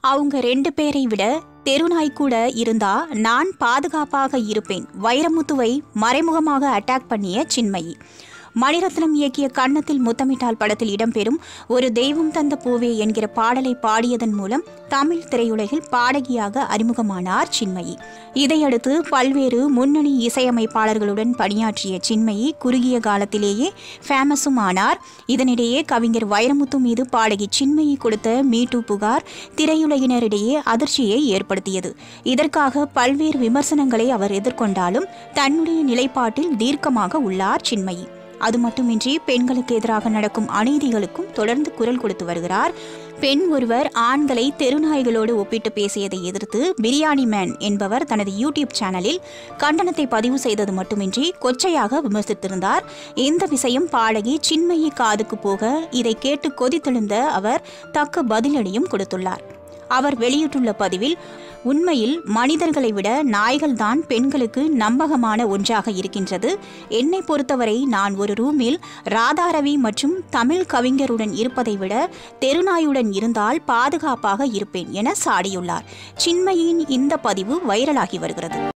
அவங்க ரெண்டு பேரை விட தெருநாய் கூட இருந்தா நான் பாதுகாப்பாக இருப்பேன் வைரமுத்துவை மறைமுகமாக அட்டாக் பண்ணிய சின்மயி மணிரத்னம் இயக்கிய கன்னத்தில் முத்தமிட்டால் படத்தில் இடம்பெறும் ஒரு தெய்வம் தந்த பூவே என்கிற பாடலை பாடியதன் மூலம் தமிழ் திரையுலகில் பாடகியாக அறிமுகமானார் சின்மயி இதையடுத்து பல்வேறு முன்னணி இசையமைப்பாளர்களுடன் பணியாற்றிய சின்மயி குறுகிய காலத்திலேயே ஃபேமஸும் ஆனார் இதனிடையே கவிஞர் வைரமுத்து மீது பாடகி சின்மயி கொடுத்த மீட்டு புகார் திரையுலகினரிடையே அதிர்ச்சியை ஏற்படுத்தியது இதற்காக பல்வேறு விமர்சனங்களை அவர் எதிர்கொண்டாலும் தன்னுடைய நிலைப்பாட்டில் தீர்க்கமாக உள்ளார் சின்மயி அது மட்டுமின்றி பெண்களுக்கு எதிராக நடக்கும் அநீதிகளுக்கும் தொடர்ந்து குரல் கொடுத்து வருகிறார் பெண் ஒருவர் ஆண்களை தெருநாய்களோடு ஒப்பிட்டு பேசியதை எதிர்த்து பிரியாணி மேன் என்பவர் தனது யூடியூப் சேனலில் கண்டனத்தை பதிவு செய்தது மட்டுமின்றி கொச்சையாக விமர்சித்திருந்தார் இந்த விஷயம் பாடகி சின்மயி காதுக்கு போக இதை கேட்டு கொதித்தெழுந்த அவர் தக்க பதிலடியும் கொடுத்துள்ளார் அவர் வெளியிட்டுள்ள பதிவில் உண்மையில் மனிதர்களை விட நாய்கள்தான் பெண்களுக்கு நம்பகமான ஒன்றாக இருக்கின்றது என்னை பொறுத்தவரை நான் ஒரு ரூமில் ராதாரவி மற்றும் தமிழ் கவிஞருடன் இருப்பதை விட தெருநாயுடன் இருந்தால் பாதுகாப்பாக இருப்பேன் என சாடியுள்ளார் சின்மயின் இந்த பதிவு வைரலாகி வருகிறது